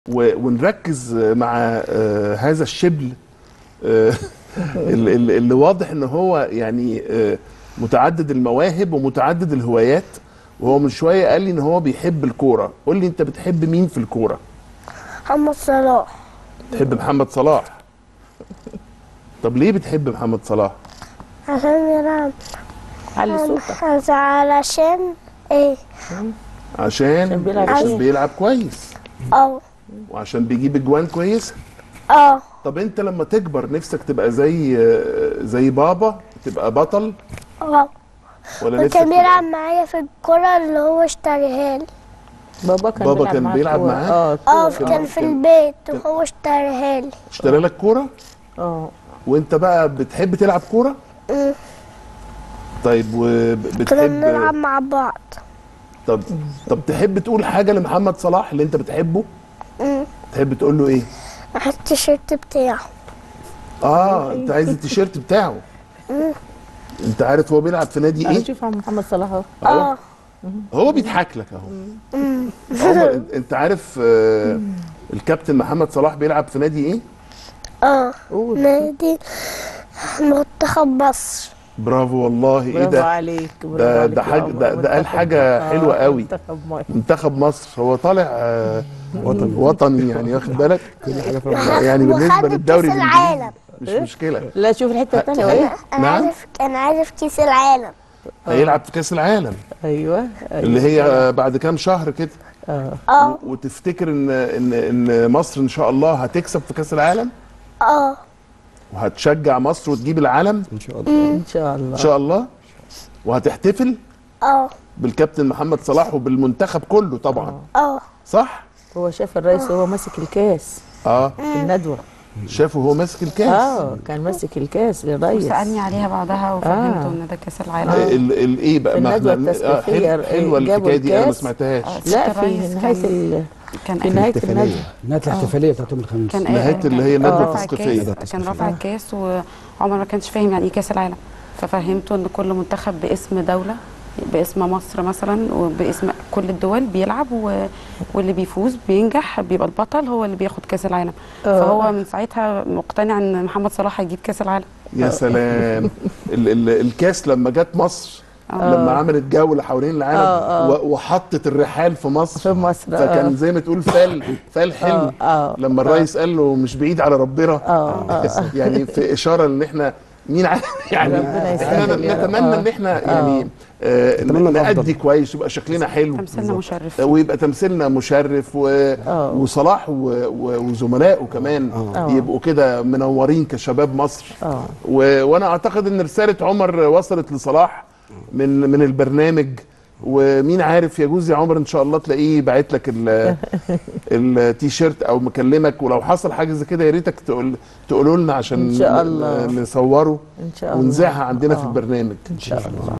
و- ونركز مع آه، هذا الشبل آه، اللي اللي- اللي واضح ان هو يعني آه، متعدد المواهب ومتعدد الهوايات وهو من شويه قال لي ان هو بيحب الكوره قول لي انت بتحب مين في الكوره محمد صلاح تحب محمد صلاح طب ليه بتحب محمد صلاح عشان يلعب علي صوتك علشان ايه عشان عشان بيلعب عشان كويس. بيلعب كويس اه وعشان بيجيب اجوان كويسه اه طب انت لما تكبر نفسك تبقى زي آه، زي بابا تبقى بطل اه ولا نفسك وكان تبقى- بيلعب معايا في الكرة اللي هو اشتريها لي بابا كان بابا بيلعب كان معاك بيلعب كورة. معاه؟ اه اه كورة. كان في كان- البيت وهو اشتريها لي اشترى لك كوره اه وانت بقى بتحب تلعب كوره مم. طيب كنا وبتحب بنلعب مع بعض طب طب تحب تقول حاجه لمحمد صلاح اللي انت بتحبه مم. تحب تقول له ايه مع التيشيرت بتاعه اه انت عايز التيشيرت بتاعه انت عارف هو بيلعب في نادي انا ايه شوف عم محمد صلاح اهو اه هو بيضحك لك اهو عمر انت عارف آه الكابتن محمد صلاح بيلعب في نادي ايه اه قول نادي منتخب مصر برافو والله ايه برافو ده عليك برافو ده- عليك ده يا حاجة- عمر. ده- ده قال منتخب حاجة مصر. حلوة آه، قوي. منتخب مصر منتخب مصر هو طالع آه وطني وطني يعني واخد بالك كل حاجه في يعني بالنسبه وخد للدوري كأس الانجليزي العالم مش مشكله لا شوف الحته الثانيه انا ايه انا نعم. عارف انا عارف كيس العالم هيلعب في كاس العالم ايوه أيوة. اللي هي آه، بعد كام شهر كده اه اه وتفتكر ان ان ان مصر ان شاء الله هتكسب في كاس العالم اه وهتشجع مصر وتجيب العالم ان شاء الله ان شاء الله ان شاء الله وهتحتفل اه بالكابتن محمد صلاح وبالمنتخب كله طبعا اه صح هو شاف الرئيس وهو ماسك الكاس اه في الندوه شافه وهو ماسك الكاس اه كان ماسك الكاس للرئيس وسالني عليها بعدها وفهمته آه. ان ده كاس العالم ال ال ايه بقى ما الندوة احنا- آه، التثقيفية، حلو- حلوه جابوا الحكايه دي انا ما الكاس. سمعتهاش آه، لا ست في الرئيس نهايه كان- ال... كان في نهايه الندوه الاحتفاليه نهايه الاحتفاليه بتاعت يوم الخميس كان نهاية كان- اللي هي الندوة كان رافع التثقيفية. الكاس- الندوة كان التثقيفية. رافع الكاس وعمر ما كانش فاهم يعني ايه كاس العالم ففهمته ان كل منتخب باسم دوله باسم مصر مثلا وباسم كل الدول بيلعب و... واللي بيفوز بينجح بيبقى البطل هو اللي بياخد كاس العالم آه. فهو من ساعتها مقتنع ان محمد صلاح هيجيب كاس العالم يا سلام ال ال الكاس لما جت مصر لما عملت جوله حوالين العالم آه، آه. و- وحطت الرحال في مصر في مصر، فكان آه. زي ما تقول فال فال حلم آه، آه، لما الرئيس قال له مش بعيد على ربنا آه، آه. يعني في اشاره ان احنا مين عارف يعني ربنا احنا يسهل يا رب. نتمنى آه. ان احنا يعني آه نتمنى الأفضل. نأدي كويس ويبقى شكلنا حلو تمثيلنا مشرف ويبقى تمثيلنا مشرف و... آه. وصلاح و... و... وزملائه كمان آه. يبقوا كده منورين كشباب مصر اه و... وانا اعتقد ان رساله عمر وصلت لصلاح من من البرنامج ومين عارف يجوز يا عمر ان شاء الله تلاقيه باعت لك ال- التيشيرت او مكلمك ولو حصل حاجه زي كده يا ريتك تقول تقولوا لنا عشان إن شاء ن- الله. نصوره ان شاء الله ونذاعها عندنا في آه. البرنامج ان شاء الله